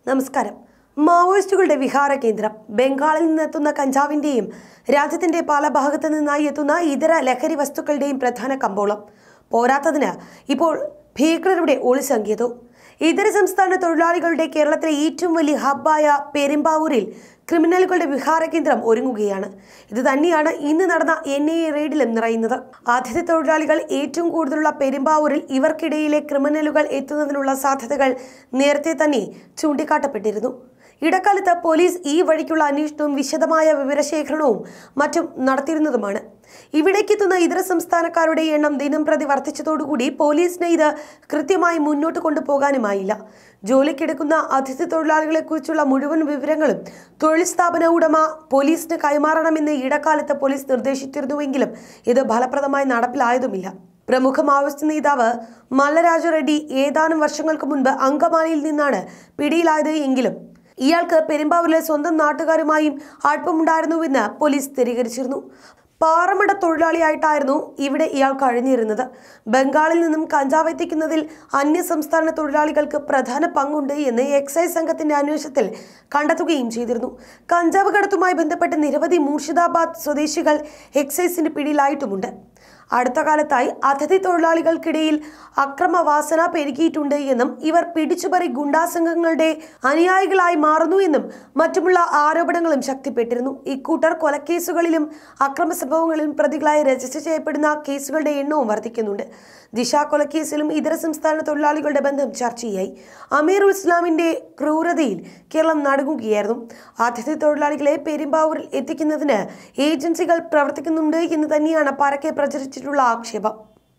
നമസ്കാരം മാവോയിസ്റ്റുകളുടെ വിഹാര കേന്ദ്രം ബംഗാളിൽ നിന്നെത്തുന്ന കഞ്ചാവിന്റെയും രാജ്യത്തിന്റെ പല ഭാഗത്തു നിന്നായി എത്തുന്ന ഇതര ലഹരി വസ്തുക്കളുടെയും പ്രധാന കമ്പോളം പോരാത്തതിന് ഇപ്പോൾ ഭീകരരുടെ ഒളിസങ്കേതവും ഇതര സംസ്ഥാന തൊഴിലാളികളുടെ കേരളത്തിലെ ഏറ്റവും വലിയ ഹബ്ബായ പെരുമ്പാവൂരിൽ ക്രിമിനലുകളുടെ വിഹാര കേന്ദ്രം ഒരുങ്ങുകയാണ് ഇത് തന്നെയാണ് ഇന്ന് നടന്ന എൻ ഐ എ റെയ്ഡിലും നിറയുന്നത് അതിഥി തൊഴിലാളികൾ ഏറ്റവും കൂടുതലുള്ള പെരുമ്പാവൂരിൽ ഇവർക്കിടയിലെ ക്രിമിനലുകൾ എത്തുന്നതിനുള്ള സാധ്യതകൾ നേരത്തെ തന്നെ ചൂണ്ടിക്കാട്ടപ്പെട്ടിരുന്നു ഇടക്കാലത്ത് പോലീസ് ഈ വഴിക്കുള്ള അന്വേഷണവും വിശദമായ വിവരശേഖരണവും മറ്റും നടത്തിയിരുന്നതുമാണ് ഇവിടേക്കെത്തുന്ന ഇതര സംസ്ഥാനക്കാരുടെ എണ്ണം ദിനം പ്രതി വർദ്ധിച്ചതോടുകൂടി പോലീസിന് ഇത് കൃത്യമായി മുന്നോട്ട് കൊണ്ടുപോകാനുമായില്ല ജോലിക്കെടുക്കുന്ന അതിഥി തൊഴിലാളികളെക്കുറിച്ചുള്ള മുഴുവൻ വിവരങ്ങളും തൊഴിൽ സ്ഥാപന ഉടമ പോലീസിന് കൈമാറണമെന്ന് ഇടക്കാലത്ത് പോലീസ് നിർദ്ദേശിച്ചിരുന്നുവെങ്കിലും ഇത് ഫലപ്രദമായി നടപ്പിലായതുമില്ല പ്രമുഖ മാവോയിസ്റ്റ് നേതാവ് മല്ലരാജ റെഡ്ഡി ഏതാനും വർഷങ്ങൾക്ക് മുൻപ് അങ്കമാലിയിൽ നിന്നാണ് പിടിയിലായത് എങ്കിലും ഇയാൾക്ക് പെരുമ്പാവൂരിലെ സ്വന്തം നാട്ടുകാരുമായും അടുപ്പമുണ്ടായിരുന്നുവെന്ന് പോലീസ് സ്ഥിരീകരിച്ചിരുന്നു പാറമട തൊഴിലാളിയായിട്ടായിരുന്നു ഇവിടെ ഇയാൾ കഴിഞ്ഞിരുന്നത് ബംഗാളിൽ നിന്നും കഞ്ചാവ് എത്തിക്കുന്നതിൽ അന്യ സംസ്ഥാന തൊഴിലാളികൾക്ക് പ്രധാന പങ്കുണ്ട് എന്ന് എക്സൈസ് സംഘത്തിന്റെ അന്വേഷണത്തിൽ കണ്ടെത്തുകയും ചെയ്തിരുന്നു കഞ്ചാവ് കടത്തുമായി ബന്ധപ്പെട്ട് നിരവധി മൂർഷിദാബാദ് സ്വദേശികൾ എക്സൈസിന്റെ പിടിയിലായിട്ടുമുണ്ട് അടുത്ത കാലത്തായി അതിഥി തൊഴിലാളികൾക്കിടയിൽ അക്രമവാസന പെരുകിയിട്ടുണ്ട് എന്നും ഇവർ പിടിച്ചുപറി ഗുണ്ടാ സംഘങ്ങളുടെ അനുയായികളായി മാറുന്നു എന്നും മറ്റുമുള്ള ആരോപണങ്ങളും ശക്തിപ്പെട്ടിരുന്നു ഇക്കൂട്ടർ കൊലക്കേസുകളിലും അക്രമ സംഭവങ്ങളിലും പ്രതികളായി രജിസ്റ്റർ ചെയ്യപ്പെടുന്ന കേസുകളുടെ എണ്ണവും വർദ്ധിക്കുന്നുണ്ട് ദിശ കൊലക്കേസിലും ഇതര സംസ്ഥാന തൊഴിലാളികളുടെ ബന്ധം ചർച്ചയായി അമീറുൽ ഇസ്ലാമിന്റെ ക്രൂരതയിൽ കേരളം നടുങ്ങുകയായിരുന്നു അതിഥി തൊഴിലാളികളെ പെരുമ്പാവൂരിൽ എത്തിക്കുന്നതിന് ഏജൻസികൾ പ്രവർത്തിക്കുന്നുണ്ട് എന്ന് തന്നെയാണ് പരക്കെ പ്രചരിച്ചിട്ടുള്ള ആക്ഷേപം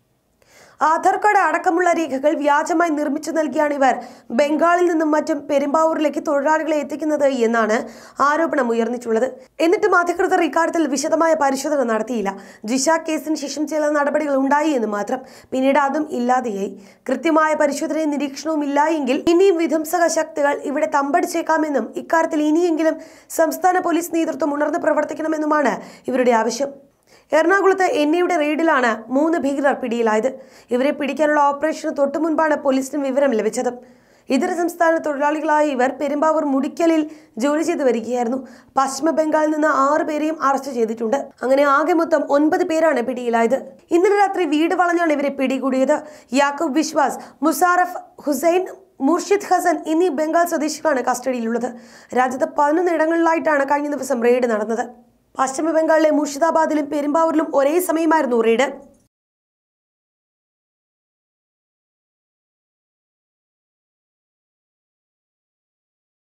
ആധാർ കാർഡ് അടക്കമുള്ള രേഖകൾ വ്യാജമായി നിർമ്മിച്ചു നൽകിയാണ് ഇവർ ബംഗാളിൽ നിന്നും മറ്റും പെരുമ്പാവൂരിലേക്ക് തൊഴിലാളികളെ എത്തിക്കുന്നത് എന്നാണ് ആരോപണം ഉയർന്നിട്ടുള്ളത് എന്നിട്ടും അധികൃതർ ഇക്കാര്യത്തിൽ വിശദമായ പരിശോധന നടത്തിയില്ല ജിഷ കേസിന് ശേഷം ചില നടപടികൾ ഉണ്ടായി എന്ന് മാത്രം പിന്നീട് അതും ഇല്ലാതെയായി കൃത്യമായ പരിശോധനയും നിരീക്ഷണവും ഇല്ല എങ്കിൽ ഇനിയും വിധ്വംസക ശക്തികൾ ഇവിടെ തമ്പടിച്ചേക്കാമെന്നും ഇക്കാര്യത്തിൽ ഇനിയെങ്കിലും സംസ്ഥാന പോലീസ് നേതൃത്വം ഉണർന്ന് പ്രവർത്തിക്കണമെന്നുമാണ് ഇവരുടെ ആവശ്യം എറണാകുളത്ത് എൻ ഐയുടെ റെയ്ഡിലാണ് മൂന്ന് ഭീകരർ പിടിയിലായത് ഇവരെ പിടിക്കാനുള്ള ഓപ്പറേഷന് തൊട്ടു മുൻപാണ് പോലീസിന് വിവരം ലഭിച്ചത് ഇതര സംസ്ഥാന തൊഴിലാളികളായ ഇവർ പെരുമ്പാവൂർ മുടിക്കലിൽ ജോലി ചെയ്തു വരികയായിരുന്നു പശ്ചിമ ബംഗാളിൽ നിന്ന് ആറ് പേരെയും അറസ്റ്റ് ചെയ്തിട്ടുണ്ട് അങ്ങനെ ആകെ മൊത്തം ഒൻപത് പേരാണ് പിടിയിലായത് ഇന്നലെ രാത്രി വീട് വളഞ്ഞാണ് ഇവരെ പിടികൂടിയത് യാക്കൂബ് വിശ്വാസ് മുസാറഫ് ഹുസൈൻ മുർഷിദ് ഹസൻ എന്നീ ബംഗാൾ സ്വദേശികളാണ് കസ്റ്റഡിയിലുള്ളത് രാജ്യത്ത് പതിനൊന്ന് ഇടങ്ങളിലായിട്ടാണ് കഴിഞ്ഞ ദിവസം റെയ്ഡ് നടന്നത് പശ്ചിമ ബംഗാളിലെ മുർഷിദാബാദിലും പെരുമ്പാവൂരിലും ഒരേ സമയമായിരുന്നു റെയ്ഡ്